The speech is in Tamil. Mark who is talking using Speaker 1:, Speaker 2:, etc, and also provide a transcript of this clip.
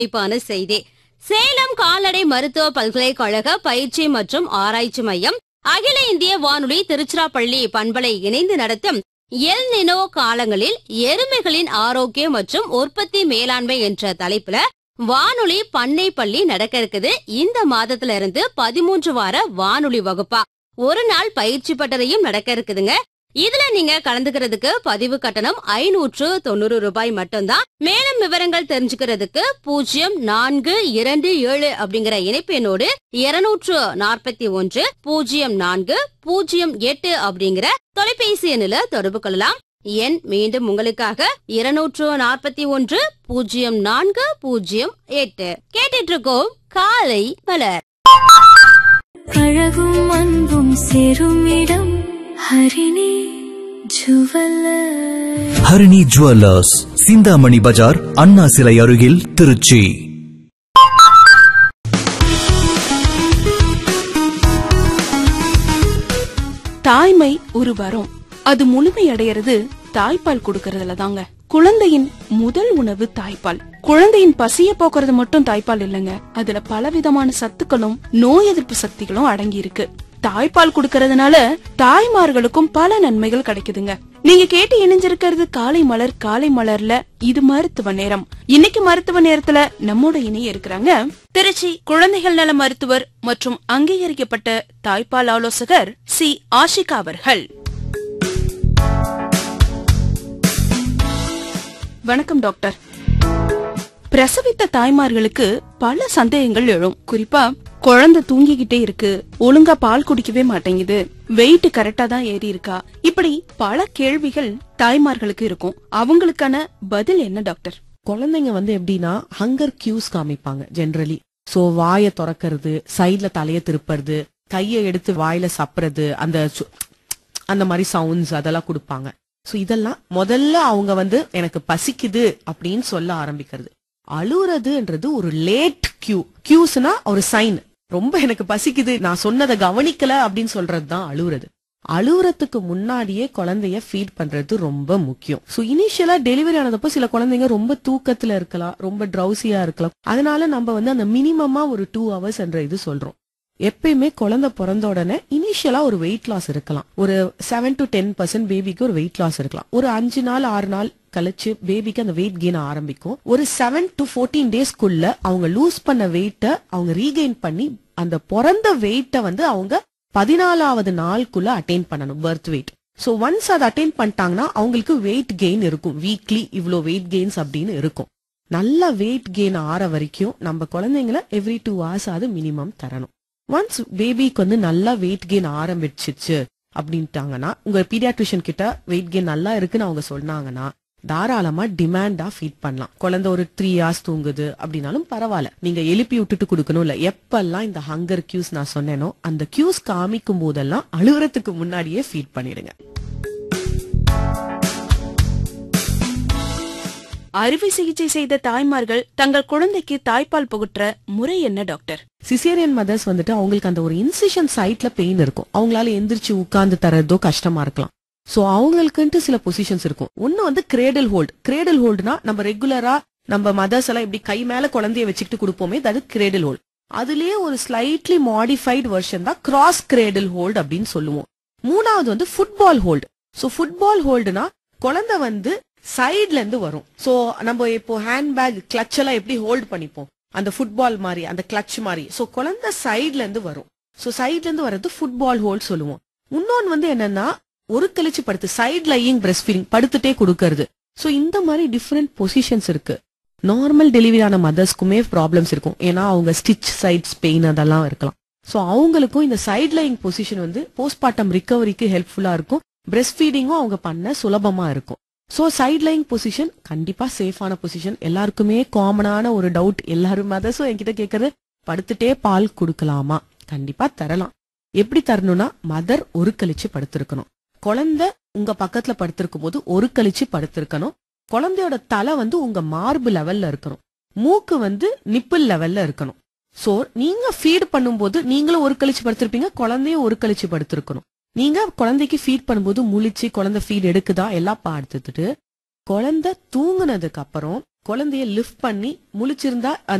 Speaker 1: இப்பான செய்தி சேலம் கால்நடை மருத்துவ பல்கலைக்கழக பயிற்சி மற்றும் ஆராய்ச்சி மையம் அகில இந்திய வானொலி திருச்சிராப்பள்ளி பண்பலை இணைந்து நடத்தும் எல் நினோ காலங்களில் எருமைகளின் ஆரோக்கியம் மற்றும் உற்பத்தி மேலாண்மை என்ற தலைப்புல வானொலி பண்ணை பள்ளி நடக்க இருக்குது இந்த மாதத்துல இருந்து பதிமூன்று வார வானொலி வகுப்பா ஒரு நாள் பயிற்சி பட்டறையும் நடக்க இருக்குதுங்க இதுல நீங்க கலந்துக்கிறதுக்கு பதிவு கட்டணம் ஐநூற்று தொண்ணூறு ரூபாய் மட்டும்தான் மேலும் விவரங்கள் தெரிஞ்சுக்கிறதுக்கு பூஜ்ஜியம் நான்கு இரண்டு ஏழு அப்படிங்கிற இணைப்பு எண்ணோடு இருநூற்று நாற்பத்தி ஒன்று பூஜ்ஜியம் நான்கு பூஜ்ஜியம் எட்டு அப்படிங்கிற தொலைபேசி எண்ணில தொடர்பு கொள்ளலாம் எண் மீண்டும் உங்களுக்காக இருநூற்று நாற்பத்தி ஒன்று பூஜ்ஜியம் நான்கு பூஜ்ஜியம் எட்டு கேட்டுட்டு இருக்கோம் காலை மலர்
Speaker 2: அழகும் அன்பும் சேரும் இடம் ஹரிணி ஜுவல்லர்
Speaker 3: ஹரிணி ஜுவல்லர்ஸ் சிந்தாமணி பஜார் அண்ணா சிலை அருகில் திருச்சி
Speaker 4: தாய்மை ஒரு வரம் அது முழுமை அடையிறது தாய்ப்பால் கொடுக்கறதுல தாங்க குழந்தையின் முதல் உணவு தாய்ப்பால் குழந்தையின் பசிய போக்குறது மட்டும் தாய்ப்பால் இல்லைங்க அதுல பலவிதமான சத்துக்களும் நோய் எதிர்ப்பு சக்திகளும் அடங்கி இருக்கு தாய்ப்பால் கொடுக்கறதுனால தாய்மார்களுக்கும் பல நன்மைகள் கிடைக்குதுங்க நீங்க கேட்டு இணைஞ்சிருக்கிறது காலை மலர் காலை மலர்ல இது மருத்துவ நேரம் இன்னைக்கு மருத்துவ நேரத்துல நம்மோட இணைய இருக்கிறாங்க திருச்சி குழந்தைகள் நல மருத்துவர் மற்றும் அங்கீகரிக்கப்பட்ட தாய்ப்பால் ஆலோசகர் சி ஆஷிகா அவர்கள் வணக்கம் டாக்டர் பிரசவித்த தாய்மார்களுக்கு பல சந்தேகங்கள் எழும் குறிப்பா குழந்தை தூங்கிக்கிட்டே இருக்கு ஒழுங்கா பால் குடிக்கவே மாட்டேங்குது வெயிட் கரெக்டா தான் ஏறி இருக்கா இப்படி பல கேள்விகள் தாய்மார்களுக்கு இருக்கும் அவங்களுக்கான பதில் என்ன டாக்டர்
Speaker 5: குழந்தைங்க வந்து எப்படின்னா ஹங்கர் கியூஸ் காமிப்பாங்க ஜெனரலி சோ வாயை திறக்கிறது சைடுல தலைய திருப்புறது கையை எடுத்து வாயில சப்புறது அந்த சு- அந்த மாதிரி சவுண்ட்ஸ் அதெல்லாம் கொடுப்பாங்க சோ இதெல்லாம் முதல்ல அவங்க வந்து எனக்கு பசிக்குது அப்படின்னு சொல்ல ஆரம்பிக்கிறது அழுறதுன்றது ஒரு லேட் கியூ கியூஸ்னா ஒரு சைன் ரொம்ப எனக்கு பசிக்குது நான் சொன்னதை கவனிக்கல அப்படின்னு சொல்றது தான் அழுவுறது அழுவுறதுக்கு முன்னாடியே குழந்தைய ஃபீட் பண்றது ரொம்ப முக்கியம் சோ இனிஷியலா டெலிவரி ஆனதப்போ சில குழந்தைங்க ரொம்ப தூக்கத்துல இருக்கலாம் ரொம்ப ட்ரௌசியா இருக்கலாம் அதனால நம்ம வந்து அந்த மினிமமா ஒரு டூ ஹவர்ஸ் என்ற இது சொல்றோம் எப்பயுமே குழந்தை பிறந்த உடனே இனிஷியலா ஒரு வெயிட் லாஸ் இருக்கலாம் ஒரு செவன் டு டென் பர்சன்ட் பேபிக்கு ஒரு வெயிட் லாஸ் இருக்கலாம் ஒரு அஞ்சு நாள் ஆறு நாள் கழிச்சு பேபிக்கு அந்த வெயிட் கெயின் ஆரம்பிக்கும் ஒரு செவன் டு ஃபோர்டீன் டேஸ்க்குள்ள அவங்க லூஸ் பண்ண வெயிட்ட அவங்க ரீகெயின் பண்ணி அந்த பிறந்த வெயிட்ட வந்து அவங்க பதினாலாவது நாளுக்குள்ள அட்டைன் பண்ணணும் பர்த் வெயிட் சோ ஒன்ஸ் அதை அட்டைன் பண்ணிட்டாங்கன்னா அவங்களுக்கு வெயிட் கெயின் இருக்கும் வீக்லி இவ்ளோ வெயிட் கெயின்ஸ் அப்படின்னு இருக்கும் நல்ல வெயிட் கெயின் ஆற வரைக்கும் நம்ம குழந்தைங்கள எவ்ரி டூ ஹவர்ஸ் அது மினிமம் தரணும் ஒன்ஸ் பேபிக்கு வந்து நல்லா வெயிட் கெயின் ஆரம்பிச்சிச்சு அப்படின்ட்டாங்கன்னா உங்க பீடியாட்ரிஷியன் கிட்ட வெயிட் கெயின் நல்லா இருக்குன்னு அவங்க சொன்னாங்கன்னா தாராளமா டிமாண்டா ஃபீட் பண்ணலாம் குழந்தை ஒரு த்ரீ ஹார்ஸ் தூங்குது அப்படின்னாலும் பரவாயில்ல நீங்க எழுப்பி விட்டுட்டு கொடுக்கணும் இல்ல எப்பெல்லாம் இந்த ஹங்கர் கியூஸ் நான் சொன்னேனோ அந்த கியூஸ் காமிக்கும் போதெல்லாம் அழுகுறதுக்கு முன்னாடியே ஃபீட் பண்ணிடுங்க
Speaker 4: அறுவை சிகிச்சை செய்த தாய்மார்கள் தங்கள் குழந்தைக்கு தாய்ப்பால் புகுற்ற முறை என்ன டாக்டர்
Speaker 5: சிசேரியன் மதர்ஸ் வந்துட்டு அவங்களுக்கு அந்த ஒரு இன்சிஷன் சைட்ல பெயின் இருக்கும் அவங்களால எந்திரிச்சு உட்கார்ந்து தரதோ கஷ்டமா இருக்கலாம் சோ அவங்களுக்குன்ட்டு சில பொசிஷன்ஸ் இருக்கும் ஒன்னு வந்து கிரேடல் ஹோல்ட் கிரேடல் ஹோல்டுனா நம்ம ரெகுலரா நம்ம மதர்ஸ் எல்லாம் இப்படி கை மேல குழந்தைய வச்சுக்கிட்டு கொடுப்போமே அது கிரேடல் ஹோல்ட் அதுலயே ஒரு ஸ்லைட்லி மாடிஃபைட் வெர்ஷன் தான் கிராஸ் கிரேடல் ஹோல்ட் அப்படின்னு சொல்லுவோம் மூணாவது வந்து ஃபுட்பால் ஹோல்டு சோ ஃபுட்பால் ஹோல்டுனா குழந்தை வந்து சைடுல இருந்து வரும் சோ நம்ம இப்போ ஹேண்ட்பேக் கிளட்ச் எல்லாம் எப்படி ஹோல்ட் பண்ணிப்போம் அந்த ஃபுட்பால் மாதிரி அந்த கிளட்ச் மாதிரி சோ குழந்தை சைடுல இருந்து வரும் சோ சைடுல இருந்து வர்றது ஃபுட்பால் ஹோல்ட் சொல்லுவோம் இன்னொன்னு வந்து என்னன்னா ஒரு கழிச்சு படுத்து சைட் லையிங் பிரஸ்ட் ஃபீடிங் படுத்துட்டே கொடுக்கறது சோ இந்த மாதிரி டிஃப்ரெண்ட் பொசிஷன்ஸ் இருக்கு நார்மல் டெலிவரி ஆன மதர்ஸ்க்குமே ப்ராப்ளம்ஸ் இருக்கும் ஏன்னா அவங்க ஸ்டிச் சைட்ஸ் பெயின் அதெல்லாம் இருக்கலாம் சோ அவங்களுக்கும் இந்த சைட் லைங் பொசிஷன் வந்து போஸ்ட்மார்ட்டம் ரிகவரிக்கு ஹெல்ப்ஃபுல்லா இருக்கும் பிரஸ்ட் ஃபீடிங்கும் அவங்க பண்ண சுலபமா இருக்கும் சோ சைட் லைங் பொசிஷன் கண்டிப்பா சேஃபான பொசிஷன் எல்லாருக்குமே காமனான ஒரு டவுட் எல்லாரும் மதர்ஸும் என்கிட்ட கேக்குறது படுத்துட்டே பால் கொடுக்கலாமா கண்டிப்பா தரலாம் எப்படி தரணும்னா மதர் ஒரு கழிச்சு படுத்திருக்கணும் குழந்தை உங்க பக்கத்துல படுத்திருக்கும் போது ஒரு கழிச்சு படுத்திருக்கணும் குழந்தையோட தலை வந்து உங்க மார்பு லெவல்ல இருக்கணும் மூக்கு வந்து நிப்பிள் லெவல்ல இருக்கணும் சோ நீங்க ஃபீட் பண்ணும்போது நீங்களும் ஒரு கழிச்சு படுத்திருப்பீங்க குழந்தையும் ஒரு கழிச்சு படுத்திருக்கணும் நீங்க குழந்தைக்கு ஃபீட் பண்ணும்போது முழிச்சு குழந்தை ஃபீட் எடுக்குதா எல்லாம் பார்த்துட்டு குழந்தை தூங்குனதுக்கு அப்புறம் குழந்தைய லிஃப்ட் பண்ணி முழிச்சிருந்தா